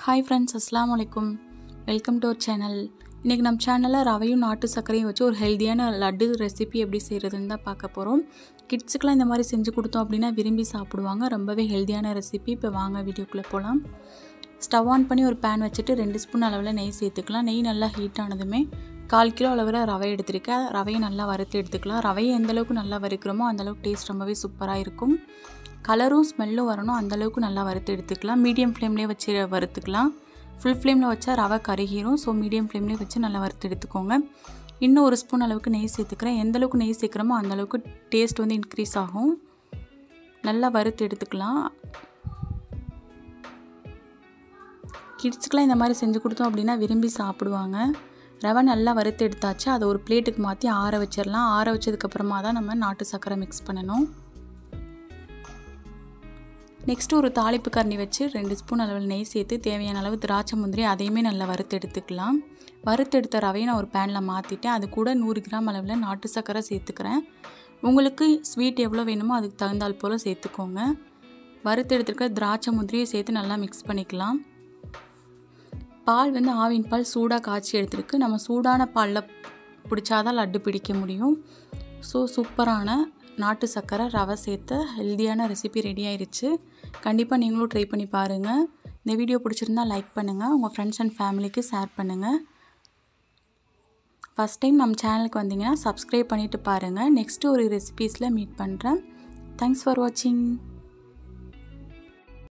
hi friends அஸ்லாம் வலைக்கும் welcome to our channel இன்றைக்கி நம்ம சேனலில் ரவையும் நாட்டு சர்க்கரையும் வச்சு ஒரு ஹெல்த்தியான லட்டு ரெசிபி எப்படி செய்கிறதுன்னு தான் பார்க்க போகிறோம் கிட்ஸுக்கெலாம் இந்த மாதிரி செஞ்சு கொடுத்தோம் அப்படின்னா விரும்பி சாப்பிடுவாங்க ரொம்பவே ஹெல்த்தியான ரெசிபி இப்போ வாங்க வீடியோக்குள்ளே போகலாம் ஸ்டவ் ஆன் பண்ணி ஒரு பேன் வச்சுட்டு ரெண்டு ஸ்பூன் அளவில் நெய் சேர்த்துக்கலாம் நெய் நல்லா ஹீட் ஆனதுமே கால் கிலோ அளவில் ரவை எடுத்திருக்கேன் ரவையை நல்லா வறுத்து எடுத்துக்கலாம் ரவையை எந்த அளவுக்கு நல்லா வறுக்கிறோமோ அந்தளவுக்கு டேஸ்ட் ரொம்பவே சூப்பராக இருக்கும் கலரும் ஸ்மெல்லும் வரணும் அந்தளவுக்கு நல்லா வறுத்து எடுத்துக்கலாம் மீடியம் ஃப்ளேம்லேயே வச்சு வறுத்துக்கலாம் ஃபுல் ஃப்ளேமில் வச்சா ரவை கருகிரும் ஸோ மீடியம் ஃப்ளேம்லேயே வச்சு நல்லா வறுத்து எடுத்துக்கோங்க இன்னும் ஒரு ஸ்பூன் அளவுக்கு நெய் சேர்த்துக்கிறேன் எந்த அளவுக்கு நெய் சேர்க்குறோமோ அந்தளவுக்கு டேஸ்ட் வந்து இன்க்ரீஸ் ஆகும் நல்லா வறுத்து எடுத்துக்கலாம் கிட்ஸுக்கெலாம் இந்த மாதிரி செஞ்சு கொடுத்தோம் அப்படின்னா விரும்பி சாப்பிடுவாங்க ரவை நல்லா வறுத்து எடுத்தாச்சு அதை ஒரு பிளேட்டுக்கு மாற்றி ஆற வச்சிடலாம் ஆற வச்சதுக்கப்புறமா தான் நம்ம நாட்டு சர்க்கரை மிக்ஸ் பண்ணணும் நெக்ஸ்ட்டு ஒரு தாளிப்பு கரண்டி வச்சு ரெண்டு ஸ்பூன் அளவில் நெய் சேர்த்து தேவையான அளவு திராட்சை முந்திரி அதையுமே நல்லா வறுத்து எடுத்துக்கலாம் வறுத்து எடுத்த ரவையை நான் ஒரு பேனில் மாற்றிட்டேன் அது கூட நூறு கிராம் அளவில் நாட்டு சர்க்கரை சேர்த்துக்கிறேன் உங்களுக்கு ஸ்வீட் எவ்வளோ வேணுமோ அதுக்கு தகுந்தால் போல் சேர்த்துக்கோங்க வறுத்து எடுத்துருக்க திராட்சை முந்திரியை சேர்த்து நல்லா மிக்ஸ் பண்ணிக்கலாம் பால் வந்து ஆவின் பால் சூடாக காய்ச்சி எடுத்துருக்கு நம்ம சூடான பாலில் பிடிச்சாதான் லட்டு பிடிக்க முடியும் ஸோ சூப்பரான நாட்டு சர்க்கரை ரவை சேர்த்த ஹெல்த்தியான ரெசிபி ரெடி ஆயிடுச்சு கண்டிப்பாக நீங்களும் ட்ரை பண்ணி பாருங்கள் இந்த வீடியோ பிடிச்சிருந்தா லைக் பண்ணுங்கள் உங்கள் ஃப்ரெண்ட்ஸ் அண்ட் ஃபேமிலிக்கு ஷேர் பண்ணுங்கள் ஃபஸ்ட் டைம் நம்ம சேனலுக்கு வந்தீங்கன்னா சப்ஸ்கிரைப் பண்ணிவிட்டு பாருங்கள் நெக்ஸ்ட்டு ஒரு ரெசிபீஸில் மீட் பண்ணுறேன் தேங்க்ஸ் ஃபார் வாட்சிங்